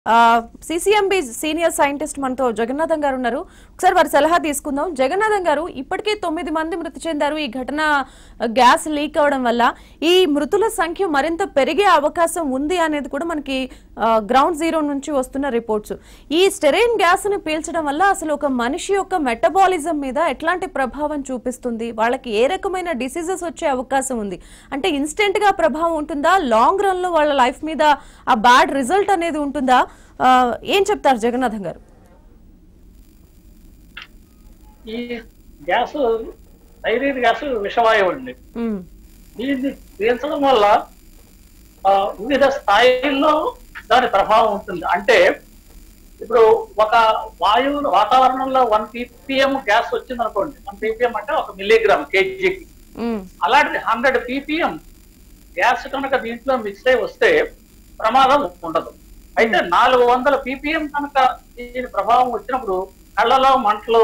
CCMB senior scientist మనతో జగన్నాథం గారు ఉన్నారు ఒకసారి వారి సలహా తీసుకుందాం జగన్నాథం గారు ఇప్పటికే తొమ్మిది మంది మృతి చెందారు ఈ ఘటన ఆ, గ్యాస్ లీక్ అవడం వల్ల ఈ మృతుల సంఖ్య మరింత పెరిగే అవకాశం ఉంది అనేది కూడా మనకి ఆ, గ్రౌండ్ జీరో నుంచి వస్తున్న రిపోర్ట్స్ ఈ స్టెరైన్ గ్యాస్ ని పీల్చడం వల్ల అసలు ఒక మనిషి యొక్క మెటబాలిజం మీద ఎట్లాంటి ప్రభావం చూపిస్తుంది వాళ్ళకి ఏ రకమైన డిసీజెస్ వచ్చే అవకాశం ఉంది అంటే ఇన్స్టెంట్ గా ప్రభావం ఉంటుందా లాంగ్ రన్ లో వాళ్ళ లైఫ్ మీద ఆ బ్యాడ్ రిజల్ట్ అనేది ఉంటుందా ఆ, ఏం చెప్తారు జగన్నాథం గారు ఈ గ్యాస్ థైరీన్ గ్యాస్ విషవాయువు అండి ఉమ్, దీన్ని పీల్చడం వల్ల ఆ, వివిధ స్థాయిల్లో దాని ప్రభావం ఉంటుంది అంటే ఇప్పుడు ఒక వాయువు వాతావరణంలో వన్ పీపీఎం గ్యాస్ వచ్చింది అనుకోండి వన్ పీపీఎం అంటే ఒక మిల్లీగ్రామ్ కేజీకి ఉమ్, అలాంటిది హండ్రెడ్ పీపీఎం గ్యాస్ కనుక దీంట్లో మిక్స్ అయి వస్తే ప్రమాదం ఉండదు అయితే నాలుగు వందల పీపీఎం కనుక దీని ప్రభావం వచ్చినప్పుడు కళ్ళలో మంటలు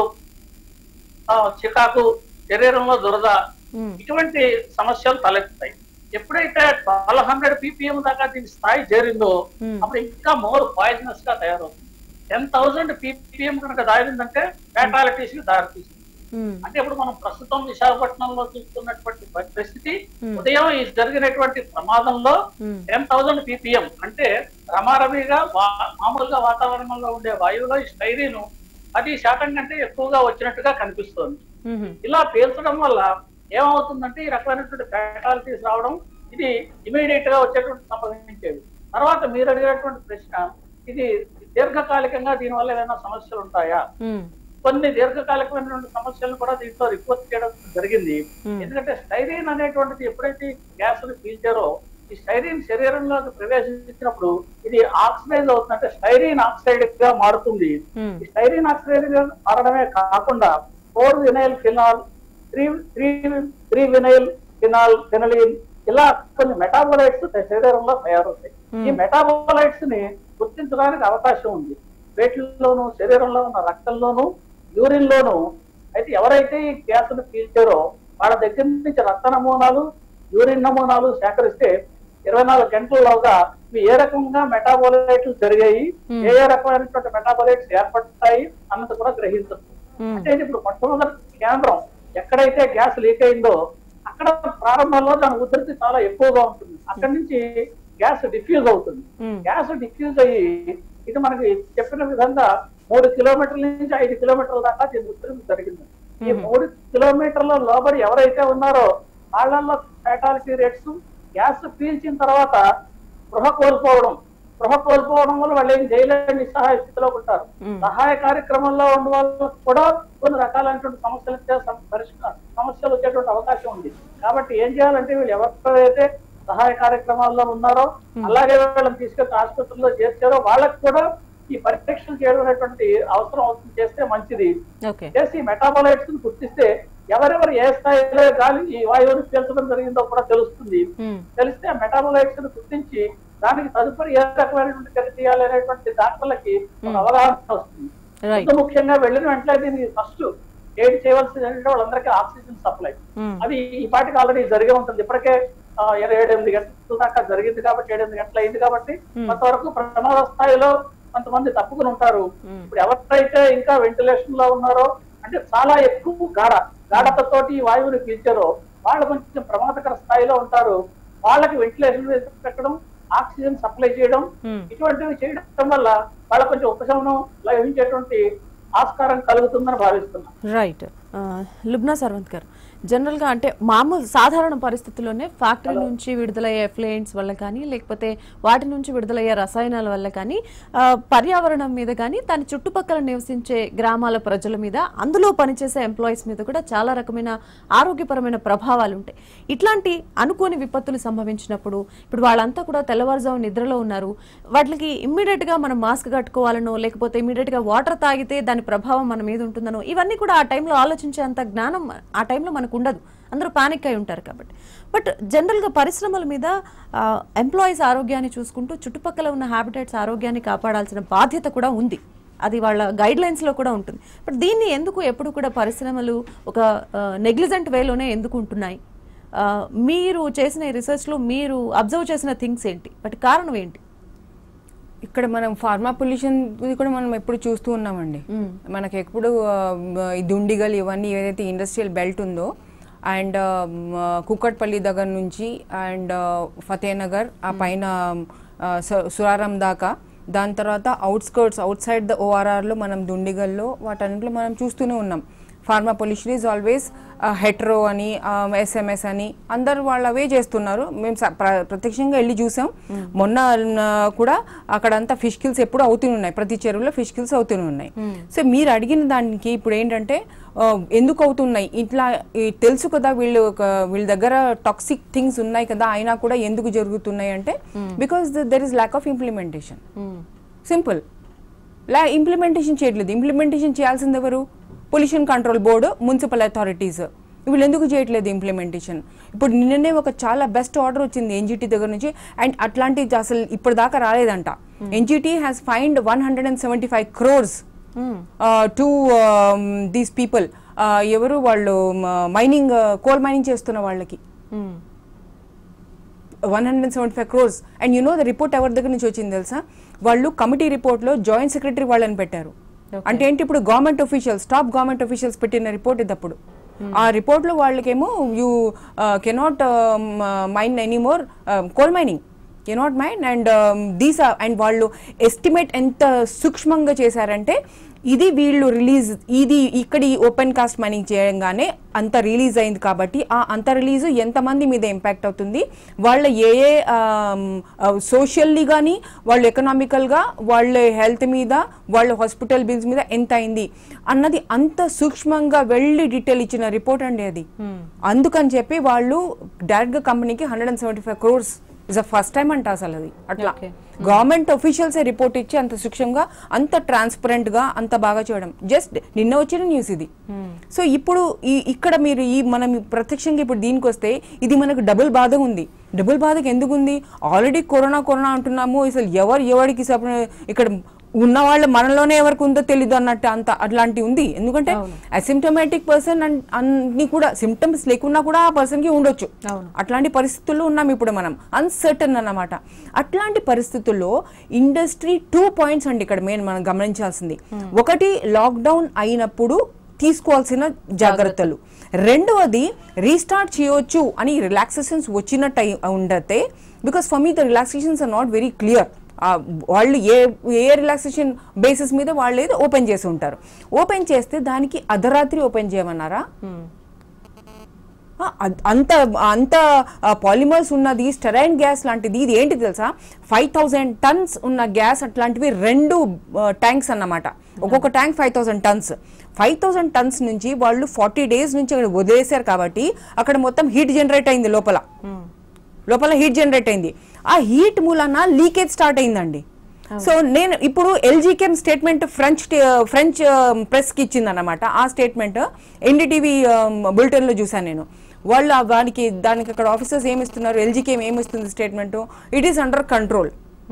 ఆ, చికాకు శరీరంలో దురద ఉమ్, ఇటువంటి సమస్యలు తలెత్తుతాయి ఎప్పుడైతే ట్వెల్వ్ హండ్రెడ్ పీపీఎం దాకా దీని స్థాయి చేరిందో Hmm. అప్పుడు ఇంకా మోర్ పాయిజనస్ గా తయారవుతుంది టెన్ థౌసండ్ పీపీఎం కనుక దారిందంటే ఫ్యాటాలిటీస్ కి దారితీస్తుంది ఉమ్, అంటే ఇప్పుడు మనం ప్రస్తుతం విశాఖపట్నంలో చూస్తున్నటువంటి పరిస్థితి Hmm. ఉదయం ఈ జరిగినటువంటి ప్రమాదంలో ఉమ్, టెన్ థౌసండ్ పీపీఎం అంటే రమారమిగా వా- మామూలుగా వాతావరణంలో ఉండే వాయువులో ఈ స్టైరీను పది శాతం కంటే ఎక్కువగా వచ్చినట్టుగా కనిపిస్తోంది ఉమ్, ఇలా పీల్చడం వల్ల ఏమవుతుందంటే ఈ రకమైనటువంటి ఫ్యాటాలిటీస్ రావడం ఇది ఇమీడియట్ గా వచ్చేటువంటి సంభవించేది తర్వాత మీరు అడిగినటువంటి ప్రశ్న ఇది దీర్ఘకాలికంగా దీనివల్ల ఏమైనా సమస్యలు ఉంటాయా ఉమ్, కొన్ని దీర్ఘకాలికమైనటువంటి సమస్యలను కూడా దీంట్లో రిపోర్ట్ చేయడం జరిగింది Hmm. ఎందుకంటే స్టైరీన్ అనేటువంటిది ఎప్పుడైతే గ్యాస్ ని పీల్చారో ఈ స్టైరీన్ శరీరంలోకి ప్రవేశించినప్పుడు ఇది ఆక్సిడైజ్ అవుతుంది అంటే స్టైరీన్ ఆక్సైడ్ గా మారుతుంది ఉమ్, ఈ స్టైరీన్ ఆక్సైడ్ గా మారడమే కాకుండా four vinyl phenol three three three vinyl phenol phenylene ఇలా కొన్ని మెటాబోలైట్స్ శరీరంలో తయారవుతాయి ఈ మెటాబోలైట్స్ ని గుర్తించడానికి అవకాశం ఉంది వేటిల్లోనూ శరీరంలో ఉన్న రక్తంలోనూ యూరిన్ లోను అయితే ఎవరైతే ఈ గ్యాస్ ను పీల్చారో వాళ్ళ దగ్గర నుంచి రక్త నమూనాలు యూరిన్ నమూనాలు సేకరిస్తే ఇరవై నాలుగు గంటలలోగా ఇవి ఏ రకంగా మెటాబోలైట్లు జరిగాయి Hmm. ఏ ఏ రకమైనటువంటి మెటాబోలైట్స్ ఏర్పడతాయి అన్నది కూడా గ్రహించదు ఉమ్, అంటే ఇది ఇప్పుడు మొట్టమొదటి కేంద్రం ఎక్కడైతే గ్యాస్ లీక్ అయిందో అక్కడ ప్రారంభంలో దాని ఉధృతి చాలా ఎక్కువగా ఉంటుంది అక్కడి నుంచి గ్యాస్ డిఫ్యూజ్ అవుతుంది ఉమ్, గ్యాస్ డిఫ్యూజ్ అయ్యి ఇది మనకి చెప్పిన విధంగా మూడు కిలోమీటర్ల నుంచి ఐదు కిలోమీటర్ల దాకా దీని ఉధృతి జరిగింది ఈ Mhm. మూడు కిలోమీటర్ల లోబడి ఎవరైతే ఉన్నారో వాళ్ళల్లో ఫ్యాటాలిటీ రేట్స్ గ్యాస్ పీల్చిన తర్వాత గృహ కోల్పోవడం గృహ కోల్పోవడం వల్ల వాళ్ళు ఏం చేయలేని నిస్సహాయ స్థితిలో ఉంటారు ఉమ్, సహాయ కార్యక్రమంలో ఉన్న వాళ్ళకు కూడా కొన్ని రకాలైనటువంటి సమస్యలు వచ్చే సమ- పరిష్కార సమస్యలు వచ్చేటువంటి అవకాశం ఉంది కాబట్టి ఏం చేయాలంటే వీళ్ళు ఎవరైతే సహాయ కార్యక్రమాల్లో ఉన్నారో అలాగే వీళ్ళని తీసుకెళ్తే ఆసుపత్రిలో చేర్చారో వాళ్ళకి కూడా ఈ పరీక్షలు చేయడం అనేటువంటి అవసరం అవుతుంది చేస్తే మంచిది ఓకే చేసి మెటాబోలైట్స్ ని గుర్తిస్తే ఎవరెవరు ఏ స్థాయిలో గాలి ఈ వాయువుని పీల్చడం జరిగిందో కూడా తెలుస్తుంది ఉమ్, తెలిస్తే ఆ మెటాబోలైట్స్ ని గుర్తించి దానికి తదుపరి ఏ రకమైనటువంటి చర్య చేయాలి అనేటువంటి డాక్టర్లకి ఒక అవగాహన వస్తుంది రైట్ ఇంత ముఖ్యంగా వెళ్ళిన వెంటనే దీనికి ఫస్ట్ ఏది చేయవలసింది ఏంటంటే వాళ్ళందరికీ ఆక్సిజన్ సప్లై ఉమ్, అది ఈ పాటికి ఆల్రెడీ జరిగే ఉంటుంది ఇప్పటికే ఆ, ఏడు ఏడెనిమిది గంటల దాకా జరిగింది కాబట్టి ఏడెనిమిది గంటలు అయింది కాబట్టి Hmm. కొంతవరకు ప్రమాద స్థాయిలో కొంతమంది తప్పుకుని ఉంటారు Hmm. ఇప్పుడు ఎవరైతే ఇంకా వెంటిలేషన్ లో ఉన్నారో అంటే చాలా ఎక్కువ గాఢ గాఢతతోటి ఈ వాయువుని పీల్చారో వాళ్ళు కొంచెం ప్రమాదకర స్థాయిలో ఉంటారు వాళ్ళకి వెంటిలేషన్ పెట్టడం ఆక్సిజన్ సప్లై చేయడం ఉమ్. ఇటువంటివి చేయడం వల్ల వాళ్ళ కొంచెం ఉపశమనం లభించేటువంటి ఆస్కారం కలుగుతుందని భావిస్తున్నాను రైట్ ఆ, లుబ్నా సర్వంత్ గారు జనరల్గా అంటే మామూలు సాధారణ పరిస్థితుల్లోనే ఫ్యాక్టరీ నుంచి విడుదలయ్యే ఎఫ్లూయెంట్స్ వల్ల కానీ లేకపోతే వాటి నుంచి విడుదలయ్యే రసాయనాల వల్ల కానీ ఆ, పర్యావరణం మీద కానీ దాని చుట్టుపక్కల నివసించే గ్రామాల ప్రజల మీద అందులో పనిచేసే ఎంప్లాయీస్ మీద కూడా చాలా రకమైన ఆరోగ్యపరమైన ప్రభావాలు ఉంటాయి ఇట్లాంటి అనుకోని విపత్తులు సంభవించినప్పుడు ఇప్పుడు వాళ్ళంతా కూడా తెల్లవారుజాము నిద్రలో ఉన్నారు వాటికి ఇమ్మీడియట్ గా మనం మాస్క్ కట్టుకోవాలనో లేకపోతే ఇమ్మీడియట్ గా వాటర్ తాగితే దాని ప్రభావం మన మీద ఉంటుందనో ఇవన్నీ కూడా ఆ టైంలో ఆలోచించే అంత జ్ఞానం ఆ టైంలో మనకు ఉండదు అందరూ పానిక్ అయి ఉంటారు కాబట్టి బట్ జనరల్గా పరిశ్రమల మీద ఎంప్లాయీస్ ఆరోగ్యాన్ని చూసుకుంటూ చుట్టుపక్కల ఉన్న హ్యాబిటేట్స్ ఆరోగ్యాన్ని కాపాడాల్సిన బాధ్యత కూడా ఉంది అది వాళ్ళ గైడ్ లైన్స్లో కూడా ఉంటుంది బట్ దీన్ని ఎందుకు ఎప్పుడు కూడా పరిశ్రమలు ఒక నెగ్లిజెంట్ వేలోనే ఎందుకు ఉంటున్నాయి ఆ, మీరు చేసిన ఈ రీసెర్చ్లో మీరు అబ్జర్వ్ చేసిన థింగ్స్ ఏంటి బట్ కారణం ఏంటి ఇక్కడ మనం ఫార్మా పొల్యూషన్ కూడా మనం ఎప్పుడు చూస్తూ ఉన్నామండి మనకి ఎప్పుడు ఆ, ఈ దుండిగల్ ఇవన్నీ ఏదైతే ఇండస్ట్రియల్ బెల్ట్ ఉందో అండ్ కుక్కట్పల్లి దగ్గర నుంచి అండ్ ఫతేనగర్ ఆ పైన ఆ, సు- సురారం దాకా దాని తర్వాత అవుట్స్కర్ట్స్ అవుట్ సైడ్ ద ఓఆర్ఆర్లో మనం దుండిగల్లో వాటన్నింటిలో మనం చూస్తూనే ఉన్నాం pharma pollution is always Hetero అని ఎస్ఎంఎస్ అని అందరు వాళ్ళు అవే చేస్తున్నారు మేము స- ప్ర- ప్రత్యక్షంగా వెళ్ళి చూసాం మొన్న ఆ, కూడా అక్కడంతా ఫిష్ కిల్స్ ఎప్పుడు అవుతూనే ఉన్నాయి ప్రతి చెరువులో ఫిష్ కిల్స్ అవుతూనే ఉన్నాయి సో మీరు అడిగిన దానికి ఇప్పుడు ఏంటంటే ఆ, ఎందుకు అవుతున్నాయి ఇట్లా ఈ తెలుసు కదా వీళ్ళు ఒక- వీళ్ళ దగ్గర టాక్సిక్ థింగ్స్ ఉన్నాయి కదా అయినా కూడా ఎందుకు జరుగుతున్నాయి అంటే because there is lack of implementation simple law implementation చేయట్లేదు ఇంప్లిమెంటేషన్ చేయాల్సింది ఎవరు pollution control board municipal authorities వీళ్ళు ఎందుకు చేయట్లేదు ఇంప్లిమెంటేషన్ ఇప్పుడు నిన్ననే ఒక చాలా బెస్ట్ ఆర్డర్ వచ్చింది ఎన్జిటి దగ్గర నుంచి అండ్ అట్లాంటి అసలు ఇప్పటిదాకా రాలేదంట NGT has fined one hundred and seventy five crores to these people ఎవరు వాళ్ళు మైనింగ్ కోల్ మైనింగ్ చేస్తున్న వాళ్ళకి one hundred seventy five crores and you know the report ఎవరి దగ్గర నుంచి వచ్చింది తెలుసా వాళ్ళు కమిటీ రిపోర్ట్లో జాయింట్ సెక్రటరీ వాళ్ళని పెట్టారు అంటే ఏంటి ఇప్పుడు government officials top government officials పెట్టిన రిపోర్ట్ ఇది అప్పుడు ఆ రిపోర్ట్లో వాళ్ళకేమో you cannot mine anymore coal mining cannot mind and these and వాళ్ళు ఎస్టిమేట్ ఎంత సూక్ష్మంగా చేశారంటే ఇది వీళ్ళు రిలీజ్ ఇది ఇక్కడ ఓపెన్ కాస్ట్ మైనింగ్ చేయగానే అంత రిలీజ్ అయింది కాబట్టి ఆ అంత రిలీజ్ ఎంతమంది మీద ఇంపాక్ట్ అవుతుంది వాళ్ళ ఏ ఏ సోషల్లీ కానీ వాళ్ళు ఎకనామికల్గా వాళ్ళ హెల్త్ మీద వాళ్ళ హాస్పిటల్ బిల్స్ మీద ఎంత అయింది అన్నది అంత సూక్ష్మంగా వెళ్ళి డీటెయిల్ ఇచ్చిన రిపోర్ట్ అండి అది అందుకని చెప్పి వాళ్ళు డైరెక్ట్గా కంపెనీకి hundred and seventy five crores is a first time అంట అసలు అది అట్లా Okay. గవర్నమెంట్ ఒఫీషియల్స్ రిపోర్ట్ ఇచ్చి అంత సూక్ష్మంగా అంత ట్రాన్స్పరెంట్ గా అంత బాగా చేయడం జస్ట్ నిన్న వచ్చిన న్యూస్ ఇది సో ఇప్పుడు ఈ ఇక్కడ మీరు ఈ మనం ప్రత్యక్షంగా ఇప్పుడు దీనికి వస్తే ఇది మనకు డబుల్ బాధ ఉంది డబుల్ బాధకి ఎందుకు ఉంది ఆల్రెడీ కరోనా కరోనా అంటున్నాము అసలు ఎవరు ఎవరికి సప- ఇక్కడ ఉన్న వాళ్ళ మనలోనే ఎవరికి ఉందో తెలీదు అన్నట్టు అంత అట్లాంటి ఉంది ఎందుకంటే అసిమ్టోమేటిక్ పర్సన్ అన్ని కూడా సిమ్టమ్స్ లేకున్నా కూడా ఆ పర్సన్ కి ఉండొచ్చు అవును. అట్లాంటి పరిస్థితుల్లో ఉన్నాం ఇప్పుడు మనం అన్సర్టన్ అన్నమాట అట్లాంటి పరిస్థితుల్లో ఇండస్ట్రీ టూ పాయింట్స్ అండి ఇక్కడ మెయిన్ మనం గమనించాల్సింది ఒకటి లాక్డౌన్ అయినప్పుడు తీసుకోవాల్సిన జాగ్రత్తలు రెండవది రీస్టార్ట్ చేయొచ్చు అని రిలాక్సేషన్స్ వచ్చినట్టు అయి- ఉండతే because for me the relaxations are not very clear వాళ్ళు ఏ ఏ రిలాక్సేషన్ బేసిస్ మీద వాళ్ళు ఏదో ఓపెన్ చేసి ఉంటారు ఓపెన్ చేస్తే దానికి అర్ధరాత్రి ఓపెన్ చేయమన్నారా ఆ, అద్- అంత అంత పాలిమర్స్ ఉన్నది స్టెరైన్ గ్యాస్ లాంటిది ఇది ఏంటి తెలుసా ఫైవ్ థౌజండ్ టన్స్ ఉన్న గ్యాస్ అట్లాంటివి రెండు ట్యాంక్స్ అన్నమాట ఒక్కొక్క tank five thousand tons five thousand tons నుంచి వాళ్ళు ఫార్టీ డేస్ నుంచి అక్కడ వదిలేశారు కాబట్టి అక్కడ మొత్తం హీట్ జనరేట్ అయింది లోపల లోపల హీట్ జనరేట్ అయింది ఆ హీట్ మూలన లీకేజ్ స్టార్ట్ అయిందండి సో నేను ఇప్పుడు ఎల్జీకేఎం స్టేట్మెంట్ ఫ్రెంచ్ టే- ఫ్రెంచ్ ప్రెస్ కి ఇచ్చింది అనమాట ఆ స్టేట్మెంట్ ఎన్డీటీవీ బులెటిన్ లో చూసాను నేను వాళ్ళు ఆ దానికి దానికి అక్కడ ఆఫీసర్స్ ఏమి ఇస్తున్నారు ఎల్జీకేఎం ఏమి ఇస్తుంది statement it is under control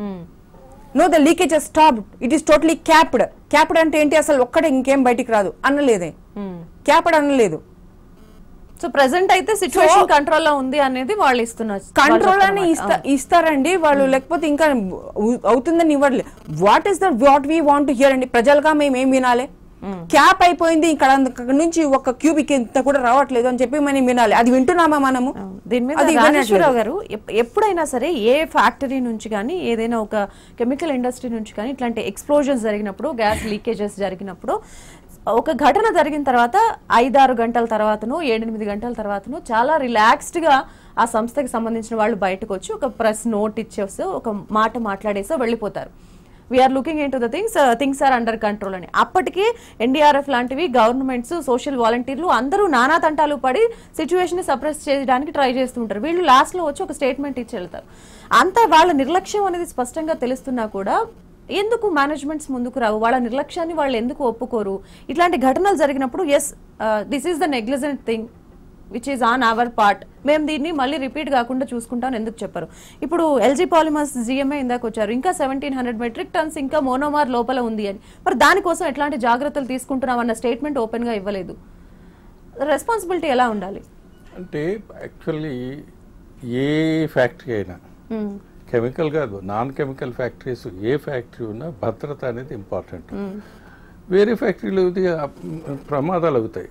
no the leakage stop it is totally capped capped అంటే ఏంటి అసలు ఒక్కడే ఇంకేం బయటికి రాదు అనలేదే క్యాప్డ్ అనలేదు సో ప్రెసెంట్ అయితే సిచ్యువేషన్ కంట్రోల్ లో ఉంది అనేది వాళ్ళు ఇస్తున్నారు కంట్రోల్ అని ఇస్తా ఇస్తారండి వాళ్ళు లేకపోతే ఇంకా ఉ- అవుతుందని ఇవ్వట్లే what is the what we want here అండి ప్రజలుగా మేము ఏం వినాలి క్యాప్ అయిపోయింది ఇక్కడ అక్కడ నుంచి ఒక క్యూబిక్ ఇంత కూడా రావట్లేదు అని చెప్పి మనం వినాలి అది వింటున్నామా మనము దీని మీద అది వినట్లేదు. రాజేశ్వరరావు గారు ఎప్- ఎప్పుడైనా సరే ఏ ఫ్యాక్టరీ నుంచి కానీ ఏదైనా ఒక కెమికల్ ఇండస్ట్రీ నుంచి కానీ ఇట్లాంటి ఎక్స్ప్లోజన్స్ జరిగినప్పుడు గ్యాస్ లీకేజెస్ జరిగినప్పుడు ఒక ఘటన జరిగిన తర్వాత ఐదారు గంటల తర్వాతను ఏడెనిమిది గంటల తర్వాతను చాలా రిలాక్స్డ్ గా ఆ సంస్థకి సంబంధించిన వాళ్ళు బయటకు వచ్చి ఒక ప్రెస్ నోట్ ఇచ్చేస్తే ఒక మాట మాట్లాడేసో వెళ్ళిపోతారు we are looking into the things things are under control అని అప్పటికి ఎన్డీఆర్ఎఫ్ లాంటివి గవర్నమెంట్స్ సోషల్ వాలంటీర్లు అందరూ నానా తంటాలు పడి సిచ్యువేషన్ ని సప్రెస్ చేయడానికి ట్రై చేస్తుంటారు వీళ్ళు లాస్ట్ లో వచ్చి ఒక స్టేట్మెంట్ ఇచ్చి వెళ్తారు అంత వాళ్ళ నిర్లక్ష్యం అనేది స్పష్టంగా తెలుస్తున్నా కూడా ఎందుకు మేనేజ్మెంట్స్ ముందుకు రావు వాళ్ళ నిర్లక్ష్యాన్ని వాళ్ళు ఎందుకు ఒప్పుకోరు ఇట్లాంటి ఘటనలు జరిగినప్పుడు yes this is the negligent thing which is on our part మేము దీన్ని మళ్ళీ రిపీట్ కాకుండా చూసుకుంటాం ఎందుకు చెప్పారు ఇప్పుడు ఎల్జీ పాలిమర్స్ జిఎంఏ ఇందాక వచ్చారు ఇంకా సెవెంటీన్ హండ్రెడ్ మెట్రిక్ టన్స్ ఇంకా మోనోమార్ లోపల ఉంది అని మరి దానికోసం ఎట్లాంటి జాగ్రత్తలు తీసుకుంటున్నాం అన్న స్టేట్మెంట్ ఓపెన్ గా ఇవ్వలేదు రెస్పాన్సిబిలిటీ ఎలా ఉండాలి అంటే యాక్చువల్లీ ఏ ఫ్యాక్టరీ అయినా కెమికల్ కాదు నాన్ కెమికల్ ఫ్యాక్టరీస్ ఏ ఫ్యాక్టరీ ఉన్నా భద్రత అనేది ఇంపార్టెంట్ వేరే ఫ్యాక్టరీలు ఇది ఆ, ప్రమాదాలు అవుతాయి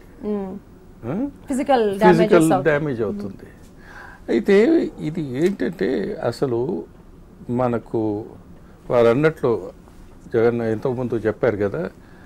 ఫిజికల్ ఫిజికల్ డ్యామేజెస్ డ్యామేజ్ అవుతుంది అయితే ఇది ఏంటంటే అసలు మనకు వారు అన్నట్లు జగన్ ఇంతకుముందు చెప్పారు కదా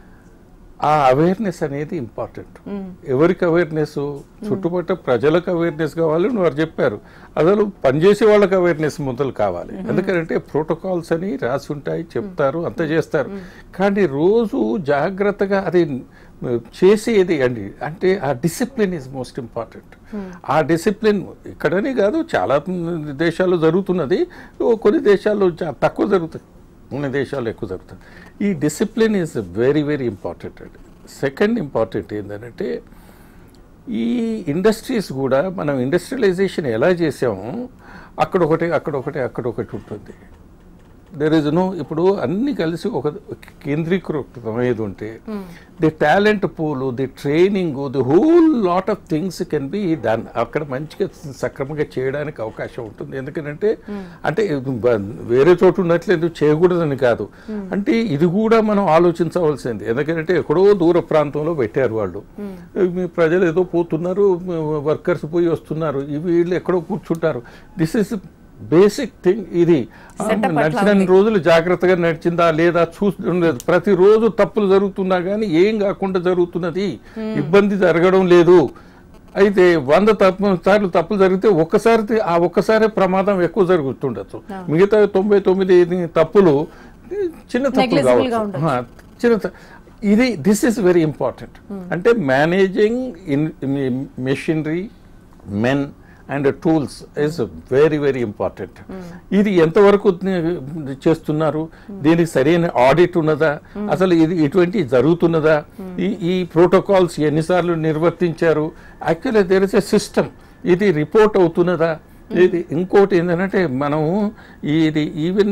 ఆ అవేర్నెస్ అనేది ఇంపార్టెంట్ ఎవరికి అవేర్నెస్ చుట్టుపక్కల ప్రజలకు అవేర్నెస్ కావాలి అని వారు చెప్పారు అసలు పనిచేసే వాళ్ళకి అవేర్నెస్ మొదలు కావాలి ఎందుకంటే ప్రోటోకాల్స్ అని రాసి ఉంటాయి చెప్తారు అంత చేస్తారు కానీ రోజు జాగ్రత్తగా అది చేసేది అండి అంటే ఆ డిసిప్లిన్ ఈజ్ మోస్ట్ ఇంపార్టెంట్ ఆ డిసిప్లిన్ ఇక్కడనే కాదు చాలా దేశాల్లో జరుగుతున్నది ఓ కొన్ని దేశాల్లో చా- తక్కువ జరుగుతుంది కొన్ని దేశాల్లో ఎక్కువ జరుగుతుంది ఈ discipline is very very important అండి సెకండ్ ఇంపార్టెంట్ ఏంటంటే ఈ ఇండస్ట్రీస్ కూడా మనం ఇండస్ట్రియలైజేషన్ ఎలా చేసామో అక్కడ ఒకటి అక్కడ ఒకటి అక్కడ ఒకటి ఉంటుంది దెర్ ఇస్ నో ఇప్పుడు అన్ని కలిసి ఒక కేంద్రీకృతమయ్యేది ఉంటే the talent pool the training the whole lot of things can be done అక్కడ మంచిగా సక్రమంగా చేయడానికి అవకాశం ఉంటుంది ఎందుకంటే అంటే ఇది బ- వేరే చోటు ఉన్నట్లేదు చేయకూడదని కాదు అంటే ఇది కూడా మనం ఆలోచించవలసింది ఎందుకంటే ఎక్కడో దూర ప్రాంతంలో పెట్టారు వాళ్ళు మీ ప్రజలు ఏదో పోతున్నారు వర్కర్స్ పోయి వస్తున్నారు ఇవి వీళ్ళు ఎక్కడో కూర్చుంటారు దిస్ ఇస్ బేసిక్ థింగ్ ఇది ఆ, నడిచిన రోజులు జాగ్రత్తగా నడిచిందా లేదా చూస్తుండలేదు ప్రతిరోజు తప్పులు జరుగుతున్నా కానీ ఏం కాకుండా జరుగుతున్నది ఇబ్బంది జరగడం లేదు అయితే వంద తప్పు సార్లు తప్పులు జరిగితే ఒక్కసారి తి- ఆ ఒక్కసారి ప్రమాదం ఎక్కువ జరుగుతుండొచ్చు మిగతా తొంభై తొమ్మిది తప్పులు చిన్న తప్పులు Negligible గా కావచ్చు ఆ, చిన్న త- ఇది దిస్ ఇస్ వెరీ ఇంపార్టెంట్ అంటే managing in machinery men and tools is very very important ఇది ఎంతవరకు చేస్తున్నారు దీనికి సరైన ఆడిట్ ఉన్నదా అసలు ఇది ఇటువంటి జరుగుతున్నదా ఈ ఈ ప్రోటోకాల్స్ ఎన్నిసార్లు నిర్వర్తించారు actually there is a system ఇది రిపోర్ట్ అవుతున్నదా ఇది ఇంకోటి ఏంటంటే మనం ఇది ఈవెన్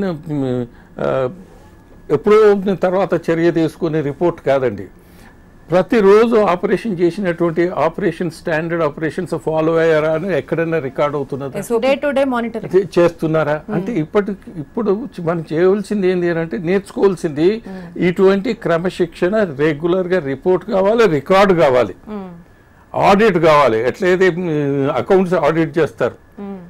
ఎప్పుడో తర్వాత చర్య తీసుకునే రిపోర్ట్ కాదండి ప్రతిరోజు ఆపరేషన్ చేసినటువంటి ఆపరేషన్ స్టాండర్డ్ ఆపరేషన్స్ ఫాలో అయ్యారా అని ఎక్కడైనా రికార్డ్ అవుతున్నదా డే టు డే మానిటరింగ్ చే- చేస్తున్నారా అంటే ఇప్పటి ఇప్పుడు మనం చేయవలసింది ఏంటి అని అంటే నేర్చుకోవాల్సింది ఇటువంటి క్రమశిక్షణ రెగ్యులర్ గా రిపోర్ట్ కావాలి రికార్డు కావాలి ఆడిట్ కావాలి ఎట్లయితే అకౌంట్స్ ఆడిట్ చేస్తారు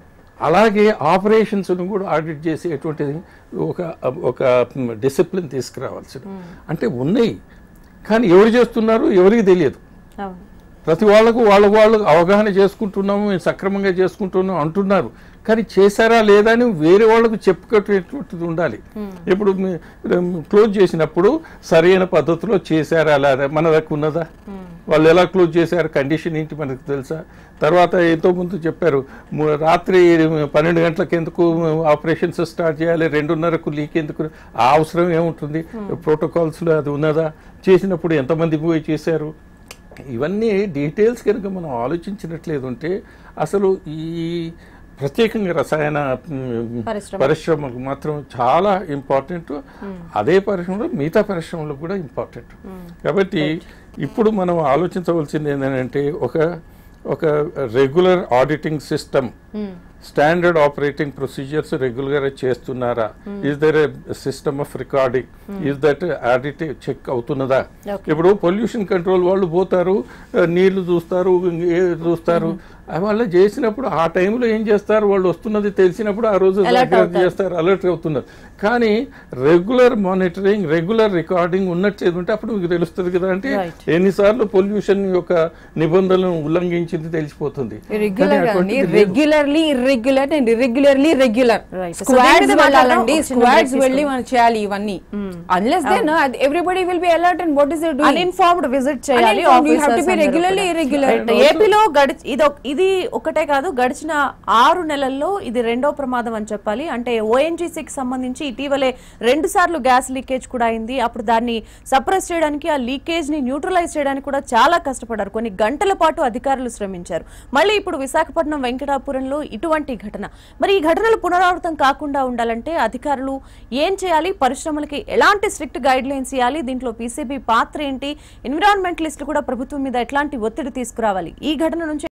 అలాగే ఆపరేషన్స్ కూడా ఆడిట్ చేసేటువంటిది ఒక ఒక డిసిప్లిన్ తీసుకురావాల్సింది అంటే ఉన్నాయి కానీ ఎవరు చేస్తున్నారు ఎవరికి తెలియదు అవును ప్రతి వాళ్ళకు వాళ్ళకు వాళ్ళు అవగాహన చేసుకుంటున్నాము మేము సక్రమంగా చేసుకుంటున్నాం అంటున్నారు కానీ చేశారా లేదా అని వేరే వాళ్ళకు చెప్పుకునేటువంటిది ఉండాలి ఇప్పుడు మీ- క్లోజ్ చేసినప్పుడు సరైన పద్ధతిలో చేశారా లేదా మన దగ్గర ఉన్నదా వాళ్ళు ఎలా క్లోజ్ చేశారు కండిషన్ ఏంటి మనకు తెలుసా తర్వాత ఎంతో ముందు చెప్పారు ము- రాత్రి పన్నెండు గంటలకు ఎందుకు ఆపరేషన్స్ స్టార్ట్ చేయాలి రెండున్నరకు లీక్ ఎందుకు ఆ అవసరం ఏముంటుంది ప్రోటోకాల్స్లో అది ఉన్నదా చేసినప్పుడు ఎంతమంది పోయి చేశారు ఇవన్నీ డీటెయిల్స్ కనుక మనం ఆలోచించినట్లేదు ఉంటే అసలు ఈ ప్రత్యేకంగా రసాయన మ్, పరిశ్రమ. పరిశ్రమకు మాత్రం చాలా ఇంపార్టెంట్ అదే పరిశ్రమలో మిగతా పరిశ్రమలు కూడా ఇంపార్టెంట్ కాబట్టి ఇప్పుడు మనం ఆలోచించవలసింది ఏంటంటే ఒక ఒక regular auditing system standard operating procedures regular గా చేస్తున్నారా is there system of recording is that audit check అవుతున్నదా Okay. ఇప్పుడు పొల్యూషన్ కంట్రోల్ వాళ్ళు పోతారు ఆ, నీళ్లు చూస్తారు ఏ చూస్తారు ఆ వాళ్ళు చేసినప్పుడు ఆ టైంలో ఏం చేస్తారు వాళ్ళు వస్తున్నది తెలిసినప్పుడు ఆ రోజు Alert జాగ్రత్త అవుతారు. చేస్తారు అలర్ట్ అవుతున్నారు కానీ రెగ్యులర్ మానిటరింగ్ రెగ్యులర్ రికార్డింగ్ ఉన్నట్టు ఉంటే అప్పుడు మీకు తెలుస్తుంది కదా అంటే Right. ఎన్నిసార్లు పొల్యూషన్ యొక్క నిబంధనలను ఉల్లంఘించింది తెలిసిపోతుంది రెగ్యులర్ కానీ అటువంటిది లేదు. Regularly irregular and irregularly regular Right. So squads దీని మీద వెళ్ళాలండి మాట్లాడదాం. ఒక చిన్న స్క్వాడ్స్ break వెళ్ళి మనం చేయాలి ఇవన్నీ unless then everybody will be alert and what is it doing uninformed visit చేయాలి Uninformed, you have to officers be అందరూ regularly కూడా. irregular. Right. ఏపీలో గడిచి ఇది ఒక- ఇది ఒకటే కాదు గడిచిన ఆరు నెలల్లో ఇది రెండో ప్రమాదం అని చెప్పాలి అంటే ఓఎన్జీసీకి సంబంధించి ఇటీవలే రెండు సార్లు గ్యాస్ లీకేజ్ కూడా అయింది అప్పుడు దాన్ని సప్రెస్ చేయడానికి ఆ లీకేజ్ ని న్యూట్రలైజ్ చేయడానికి కూడా చాలా కష్టపడ్డారు కొన్ని గంటల పాటు అధికారులు శ్రమించారు మళ్ళీ ఇప్పుడు విశాఖపట్నం వెంకటాపురంలో ఇటువంటి ఘటన మరి ఈ ఘటనలు పునరావృతం కాకుండా ఉండాలంటే అధికారులు ఏం చేయాలి పరిశ్రమలకి ఎలాంటి స్ట్రిక్ట్ గైడ్ లైన్స్ ఇవ్వాలి దీంట్లో పీసీబీ పాత్ర ఏంటి ఎన్విరాన్మెంటలిస్టులు కూడా ప్రభుత్వం మీద ఎట్లాంటి ఒత్తిడి తీసుకురావాలి ఈ ఘటన నుంచి